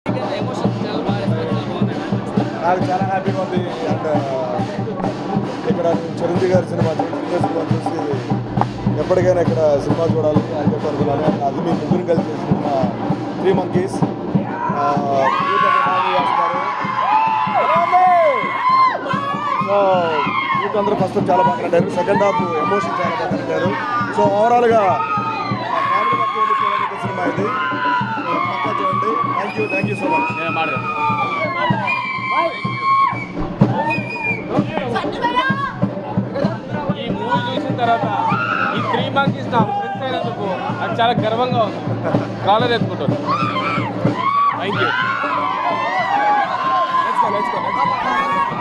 emotion చాలా బాగా response చాలా బాగుంది నాకు చాలా హ్యాపీగా ఉంది అండ్ ఇక్కడ చిరంజీవి గారి సినిమా చిరంజీవి సినిమా చూసి ఎప్పటికైనా ఇక్కడ సినిమా చూడాలి అని చెప్పి అనుకున్నాను అది మీ ముగ్గురు కలిసి cinema three monkeys so youth అందరూ ఫస్ట్ చాలా బాగా కట్టారు సెకండ్ హాఫ్ ఎమోషన్ చాలా బాగా కట్టారు సో ఓవరాల్గా ఫ్యామిలీ పక్క చూడడానికి సినిమా ఇది సో పక్కా చూడండి thank you thank you so much నేను మాడదాం ఈ మూవీ చూసిన తర్వాత ఈ త్రీ మంకీస్ నా ఫ్రెండ్స్ అయినందుకు నాకు చాలా గర్వంగా ఉంది కాలర్ ఎత్తుకుంటాను థ్యాంక్ యూ